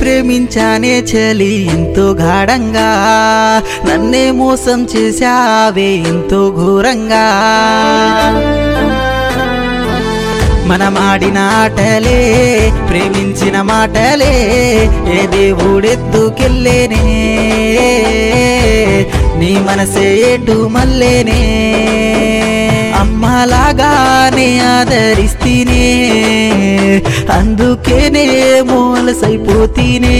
ప్రేమించానే చలి ఎంతో గాఢంగా నన్నే మోసం చేశావే ఎంతో ఘోరంగా మనం ఆడిన ఆటలే ప్రేమించిన మాటలే ఏ దేవుడెత్తుకెళ్ళేనే నీ మనసే ఎటు మల్లేనే అమ్మలాగానే ఆదరిస్తీనే అందుకేనే మూలసైపోతీనే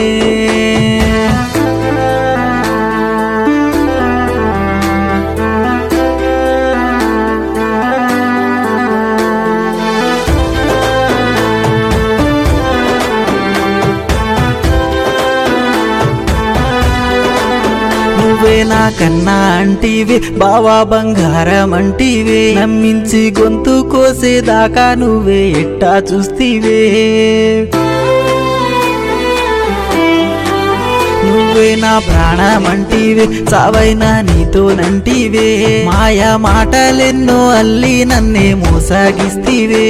నువ్వే నా కన్నా అంటివి బావా బంగారం అంటివే నమ్మించి గొంతు కోసేదాకా నువ్వే ఎట్టా చూస్తీవే నువ్వే నా ప్రాణమంటివే చావైనా నీతో నంటివే మాయా మాటలెన్నో అల్లి నన్నే మోసాగిస్తీవే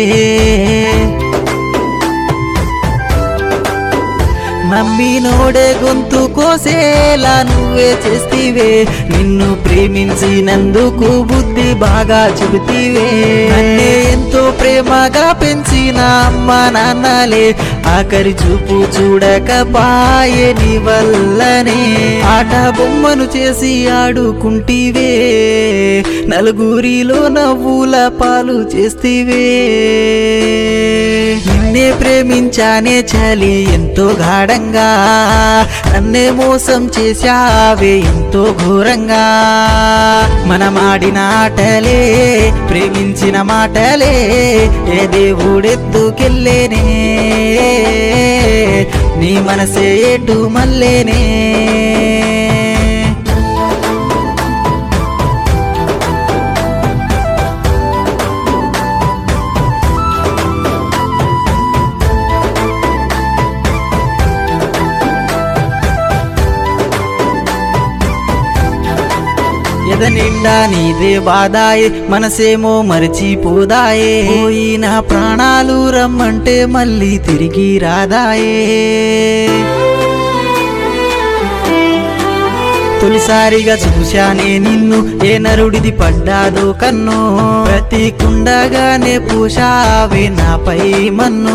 నమ్మినోడే గొంతు కోసేలా నువ్వే చేస్తీవే నిన్ను ప్రేమించినందుకు బుద్ధి బాగా చెబుతీవే నన్నే ఎంతో ప్రేమగా పెంచిన అమ్మ నాన్నలే ఆఖరి చూపు చూడకపాయే నీ వల్లనే ఆట బొమ్మను చేసి ఆడుకుంటీవే నలుగురిలో నవ్వుల పాలు చేస్తీవే నిన్నే ప్రేమించానే చలి ఎంతో గాఢంగా నన్నే మోసం చేశావే ఎంతో ఘోరంగా మనం ఆడిన ఆటలే ప్రేమించిన మాటలే ఏ దేవుడెత్తుకెళ్ళేనే నీ మనసే ఎటు మల్లేనే ఎద నిండా నీదే బాధాయే మనసేమో మరచిపోదాయే పోయిన ప్రాణాలు రమ్మంటే మళ్ళీ తిరిగి రాదాయే తొలిసారిగా చూశానే నిన్ను ఏ నరుడిది పడ్డాదో కన్ను ప్రతి కుండగానే పూషావే నాపై మన్ను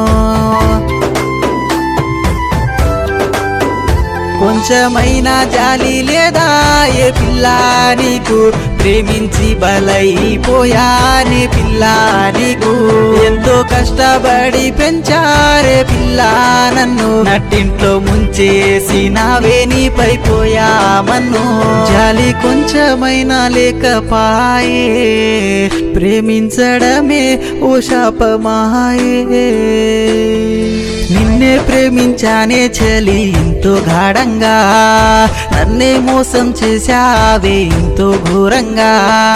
కొంచెమైనా జాలి లేదా ఏ పిల్ల నీకు ప్రేమించి బలైపోయానే పిల్ల నీకు ఎంతో కష్టపడి పెంచారే పిల్ల నన్ను నట్టింట్లో ముంచేసి నావే నీపై పోయామన్ను జాలి కొంచెమైనా లేకపాయే ప్రేమించడమే ఓ శాపమాయే నిన్నే ప్రేమించానే చలి ఎంతో గాఢంగా నన్నే మోసం చేశావే ఎంతో ఘోరంగా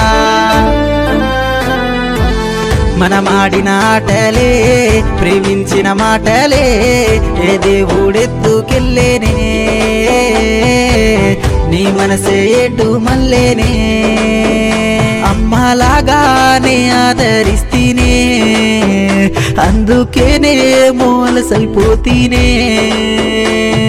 మనం ఆడిన ఆటలే ప్రేమించిన మాటలే ఏ దేవుడెత్తుకెళ్ళేనే నీ మనసే ఎటు మల్లేనే అమ్మలాగానే ఆదరిస్తీనే అందుకేనే మూలసైపోతీనే